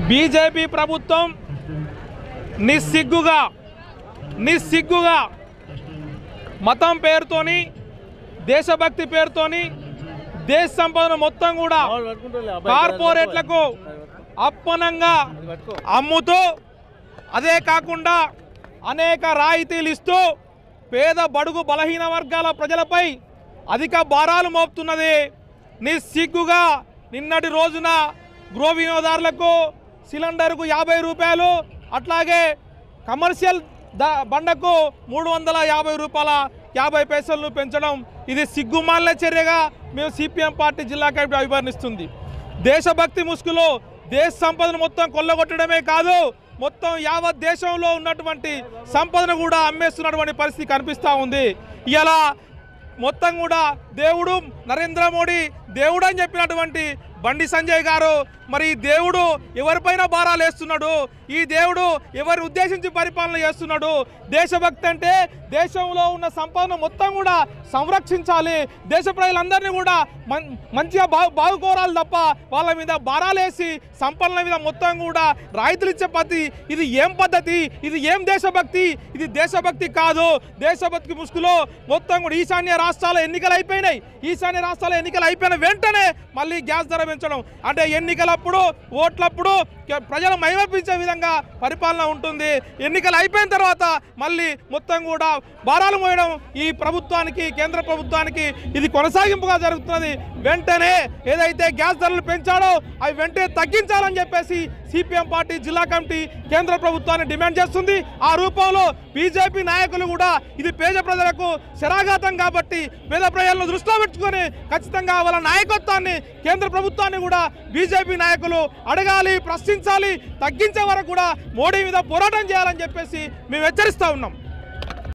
BJP ప్రభుత్వం నిస్సిగ్గుగా నిస్సిగ్గుగా మతం పేరుతోని దేశభక్తి పేరుతోని దేశ సంపదను మొత్తం కూడా కార్పొరేట్లకు అప్పనంగా అమ్ముతూ అదే కాకుండా అనేక రాయితీలు ఇస్తూ పేద బడుగు బలహీన వర్గాల ప్రజలపై అధిక భారాలు మోపుతున్నది నిస్సిగ్గుగా నిన్నటి రోజున గృహ వినియోగదారులకు సిలిండర్కు యాభై రూపాయలు అట్లాగే కమర్షియల్ ద బండకు మూడు వందల యాభై రూపాయల యాభై పైసలను పెంచడం ఇది సిగ్గుమాలిన చర్యగా మేము సిపిఎం పార్టీ జిల్లా కమిటీ అభివర్ణిస్తుంది దేశభక్తి ముసుగులో దేశ సంపదను మొత్తం కొల్లగొట్టడమే కాదు మొత్తం యావత్ దేశంలో ఉన్నటువంటి సంపదను కూడా అమ్మేస్తున్నటువంటి పరిస్థితి కనిపిస్తూ ఉంది ఇలా మొత్తం కూడా దేవుడు నరేంద్ర మోడీ దేవుడు అని చెప్పినటువంటి బండి సంజయ్ గారు మరి ఈ దేవుడు ఎవరిపైన భారాలు వేస్తున్నాడు ఈ దేవుడు ఎవరి ఉద్దేశించి పరిపాలన చేస్తున్నాడు దేశభక్తి అంటే దేశంలో ఉన్న సంపదను మొత్తం కూడా సంరక్షించాలి దేశ ప్రజలందరినీ కూడా మం- మంచిగా బాగు బాగుకోరాలి తప్ప వాళ్ళ మీద భారాలు వేసి సంపన్నుల మీద మొత్తం కూడా రాయితీలు ఇచ్చే పద్ధతి ఇది ఏం పద్ధతి ఇది ఏం దేశభక్తి ఇది దేశభక్తి కాదు దేశభక్తి ముసుగులో మొత్తం కూడా ఈశాన్య రాష్ట్రాల ఎన్నికలు అయిపోయినాయి ఈశాన్య రాష్ట్రాల ఎన్నికలు అయిపోయిన వెంటనే మళ్ళీ గ్యాస్ ధర పెంచడం అంటే ఎన్నికలప్పుడు ఓట్లప్పుడు కే- ప్రజలు మైమర్పించే విధంగా పరిపాలన ఉంటుంది ఎన్నికలు అయిపోయిన తర్వాత మళ్ళీ మొత్తం కూడా భారాలు మోయడం ఈ ప్రభుత్వానికి కేంద్ర ప్రభుత్వానికి ఇది కొనసాగింపుగా జరుగుతున్నది వెంటనే ఏదైతే గ్యాస్ ధరలు పెంచాడో అవి వెంటనే తగ్గించాలని చెప్పేసి సిపిఎం పార్టీ జిల్లా కమిటీ కేంద్ర ప్రభుత్వాన్ని డిమాండ్ చేస్తుంది ఆ రూపంలో బీజేపీ నాయకులు కూడా ఇది పేద ప్రజలకు శరాఘాతం కాబట్టి పేద ప్రజలను దృష్టిలో పెట్టుకొని ఖచ్చితంగా వాళ్ళ నాయకత్వాన్ని కేంద్ర ప్రభుత్వాన్ని కూడా బీజేపీ నాయకులు అడగాలి ప్రశ్నించాలి తగ్గించే వరకు కూడా మోడీ మీద పోరాటం చేయాలని చెప్పేసి మేము హెచ్చరిస్తా ఉన్నాం